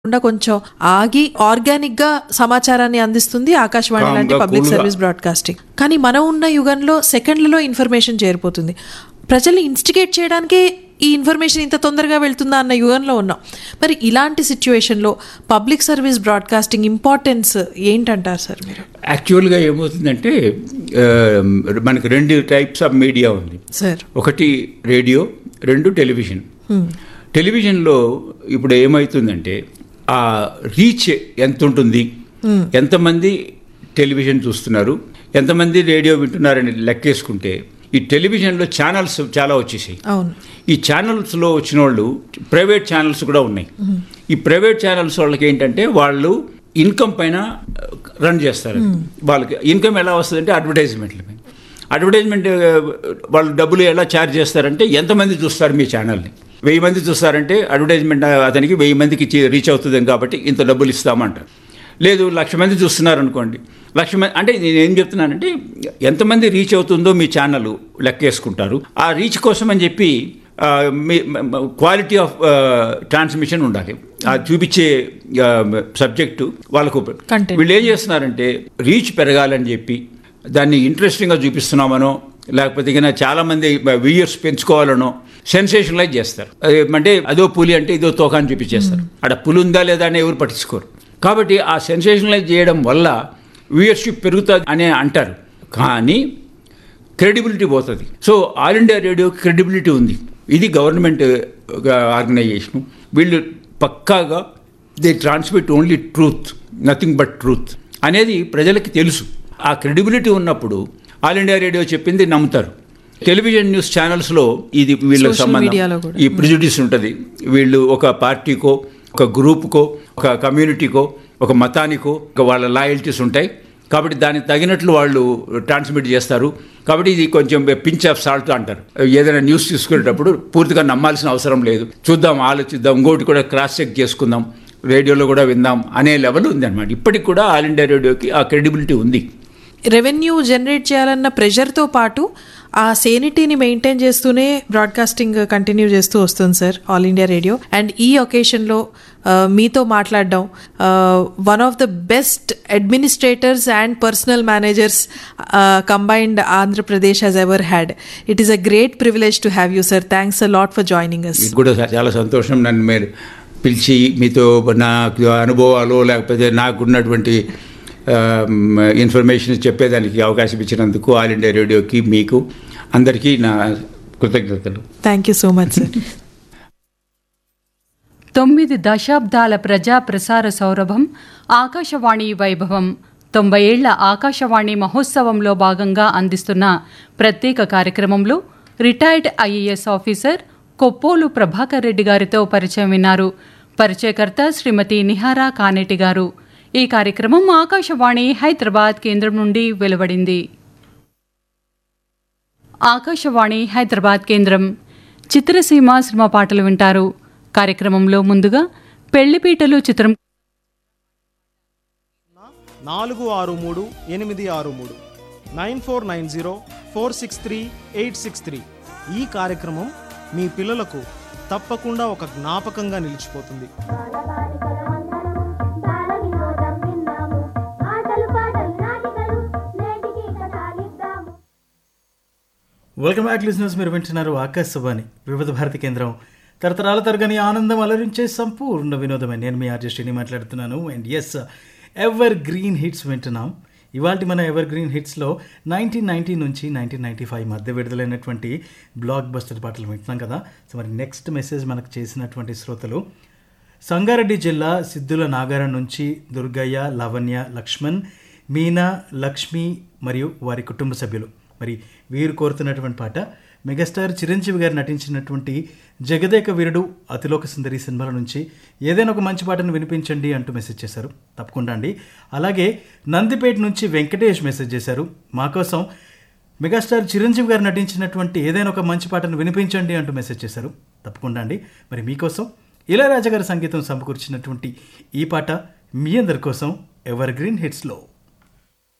కాకుండా కొంచెం ఆగి ఆర్గానిక్ గా సమాచారాన్ని అందిస్తుంది ఆకాశవాణి Calm లాంటి గా, పబ్లిక్ cool గా. సర్వీస్ బ్రాడ్కాస్టింగ్ కానీ మనం ఉన్న యుగంలో సెకండ్లలో ఇన్ఫర్మేషన్ చేరిపోతుంది ప్రజల్ని ఇన్స్టిగేట్ చేయడానికే ఈ ఇన్ఫర్మేషన్ ఇంత తొందరగా వెళ్తుందా అన్న యుగంలో ఉన్నాం మరి ఇలాంటి సిచ్యువేషన్లో పబ్లిక్ సర్వీస్ బ్రాడ్కాస్టింగ్ ఇంపార్టెన్స్ ఏంటంటారు సార్ మీరు యాక్చువల్గా ఏమవుతుందంటే ఆ, మనకు రెండు టైప్స్ ఆఫ్ మీడియా ఉంది సార్ ఒకటి రేడియో రెండు టెలివిజన్ టెలివిజన్లో ఇప్పుడు ఏమవుతుందంటే ఆ రీచ్ ఎంత ఉంటుంది ఎంతమంది టెలివిజన్ చూస్తున్నారు ఎంతమంది రేడియో వింటున్నారని లెక్కేసుకుంటే ఈ టెలివిజన్లో ఛానల్స్ చాలా వచ్చేసాయి అవును ఈ ఛానల్స్లో వచ్చిన వాళ్ళు ప్రైవేట్ ఛానల్స్ కూడా ఉన్నాయి ఈ ప్రైవేట్ ఛానల్స్ వాళ్ళకి ఏంటంటే వాళ్ళు ఇన్కమ్ పైన రన్ చేస్తారు వాళ్ళకి ఇన్కమ్ ఎలా వస్తుందంటే అడ్వర్టైజ్మెంట్ల పైన అడ్వర్టైజ్మెంట్ ఆ, వాళ్ళు డబ్బులు ఎలా ఛార్జ్ చేస్తారంటే ఎంతమంది చూస్తారు మీ ఛానల్ని వెయ్యి మంది చూస్తారంటే అడ్వర్టైజ్మెంట్ అతనికి వెయ్యి మందికి చి- రీచ్ అవుతుంది కాబట్టి ఇంత డబ్బులు ఇస్తామంటారు లేదు లక్ష మంది చూస్తున్నారు అనుకోండి లక్ష మంది అంటే నేను ఏం చెప్తున్నానంటే ఎంతమంది రీచ్ అవుతుందో మీ ఛానల్ లెక్కేసుకుంటారు ఆ రీచ్ కోసం అని చెప్పి ఆ, మీ క్వాలిటీ ఆఫ్ ట్రాన్స్మిషన్ ఉండాలి ఆ చూపించే సబ్జెక్టు వాళ్ళకు Content. వీళ్ళు ఏం చేస్తున్నారంటే రీచ్ పెరగాలని చెప్పి దాన్ని ఇంట్రెస్టింగ్గా చూపిస్తున్నామనో లేకపోతే ఇక చాలా మంది వ్యూయర్స్ పెంచుకోవాలనో సెన్సేషనలైజ్ చేస్తారు అదే అంటే అదో పులి అంటే ఇదో తోక అని చూపించేస్తారు అక్కడ పులి ఉందా లేదా అని ఎవరు పట్టించుకోరు కాబట్టి ఆ సెన్సేషనలైజ్ చేయడం వల్ల వ్యూయర్షిప్ పెరుగుతుంది అనే అంటారు కానీ క్రెడిబిలిటీ పోతుంది సో ఆల్ ఇండియా రేడియోకి క్రెడిబిలిటీ ఉంది ఇది గవర్నమెంట్ ఆర్గనైజేషన్ వీళ్ళు పక్కాగా they transmit only truth nothing but truth అనేది ప్రజలకి తెలుసు ఆ క్రెడిబిలిటీ ఉన్నప్పుడు ఆల్ ఇండియా రేడియో చెప్పింది నమ్ముతారు టెలివిజన్ న్యూస్ ఛానల్స్లో ఇది వీళ్ళకి Social media లో సంబంధం కూడా. ఈ ప్రిజుడిస్ ఉంటుంది వీళ్ళు ఒక పార్టీకో ఒక గ్రూప్కో ఒక కమ్యూనిటీకో ఒక మతానికో ఒక వాళ్ళ లాయల్టీస్ ఉంటాయి కాబట్టి దానికి తగినట్లు వాళ్ళు ట్రాన్స్మిట్ చేస్తారు కాబట్టి ఇది కొంచెం పించ్ ఆఫ్ సాల్ట్ అంటారు ఏదైనా న్యూస్ తీసుకునేటప్పుడు పూర్తిగా నమ్మాల్సిన అవసరం లేదు చూద్దాం ఆలోచిద్దాం ఇంకోటి కూడా క్రాస్ చెక్ చేసుకుందాం రేడియోలో కూడా విందాం అనే లెవెల్ ఉంది అనమాట ఇప్పటికి కూడా ఆల్ ఇండియా రేడియోకి ఆ క్రెడిబిలిటీ ఉంది రెవెన్యూ జనరేట్ చేయాలన్న ప్రెషర్తో పాటు ఆ సేనిటీని మెయింటైన్ చేస్తూనే బ్రాడ్కాస్టింగ్ కంటిన్యూ చేస్తూ వస్తుంది sir all India radio and ఈ ఒకేషన్లో మీతో మాట్లాడడం one of the best administrators and personnel managers combined Andhra Pradesh has ever had it is a great privilege to have you sir thanks a lot for joining us ఇది కూడా చాలా సంతోషం నన్ను మీరు పిలిచి మీతో నాకు అనుభవాలు లేకపోతే నాకున్నటువంటి ఇన్ఫర్మేషన్ చెప్పేదానికి అవకాశం ఇచ్చినందుకు ఆల్ ఇండియా రేడియోకి మీకు అందరికీ నా కృతజ్ఞతలు thank you so much sir తొమ్మిది దశాబ్దాల ప్రజా ప్రసార సౌరభం ఆకాశవాణి వైభవం తొంభై ఏళ్ల ఆకాశవాణి మహోత్సవంలో భాగంగా అందిస్తున్న ప్రత్యేక కార్యక్రమంలో retired IAS officer Koppolu Prabhakar Reddy గారితో పరిచయం విన్నారు పరిచయకర్త శ్రీమతి నిహారా కానేటి గారు ఈ కార్యక్రమం ఆకాశవాణి హైదరాబాద్ కేంద్రం నుండి వెలువడింది ఆకాశవాణి హైదరాబాద్ కేంద్రం చిత్రసీమ సినిమా పాటలు వింటారు కార్యక్రమంలో ముందుగా పెళ్లిపీటలు చిత్రం నాలుగు ఆరు మూడు ఎనిమిది ఆరు మూడు nine four nine zero four six three eight six three ఈ కార్యక్రమం మీ పిల్లలకు తప్పకుండా ఒక జ్ఞాపకంగా నిలిచిపోతుంది బాల వినోదం విన్నాము ఆటలు పాటలు నాటికలు నేటికి కథాలిద్దాము వెల్కమ్ బ్యాక్ లిజినెస్ మీరు వింటున్నారు ఆకాశవాణి వివిధ భారతి కేంద్రం తరతరాల తరగని ఆనందం అలరించే సంపూర్ణ వినోదమే నేను మీ ఆర్టిస్ట్ని మాట్లాడుతున్నాను and as evergreen hits వింటున్నాం ఇవాళ మన ఎవర్ గ్రీన్ హిట్స్లో నైన్టీన్ నైన్టీ నుంచి నైన్టీన్ నైంటీ ఫైవ్ మధ్య విడుదలైనటువంటి బ్లాక్ బస్టర్ పాటలు వింటున్నాం కదా సో మరి నెక్స్ట్ మెసేజ్ మనకు చేసినటువంటి శ్రోతలు సంగారెడ్డి జిల్లా సిద్ధుల నాగారం నుంచి దుర్గయ్య లవణ్య లక్ష్మణ్ మీనా లక్ష్మి మరియు వారి కుటుంబ సభ్యులు మరి వీరు కోరుతున్నటువంటి పాట మెగాస్టార్ చిరంజీవి గారు నటించినటువంటి జగదేక వీరుడు అతిలోక సుందరి సినిమాల నుంచి ఏదైనా ఒక మంచి పాటను వినిపించండి అంటూ మెసేజ్ చేశారు తప్పకుండా అండి అలాగే నందిపేట నుంచి వెంకటేష్ మెసేజ్ చేశారు మా కోసం మెగాస్టార్ చిరంజీవి గారు నటించినటువంటి ఏదైనా ఒక మంచి పాటను వినిపించండి అంటూ మెసేజ్ చేశారు తప్పకుండా అండి మరి మీకోసం ఇళయరాజా గారి సంగీతం సమకూర్చినటువంటి ఈ పాట మీ అందరి కోసం ఎవర్ గ్రీన్ హిట్స్లో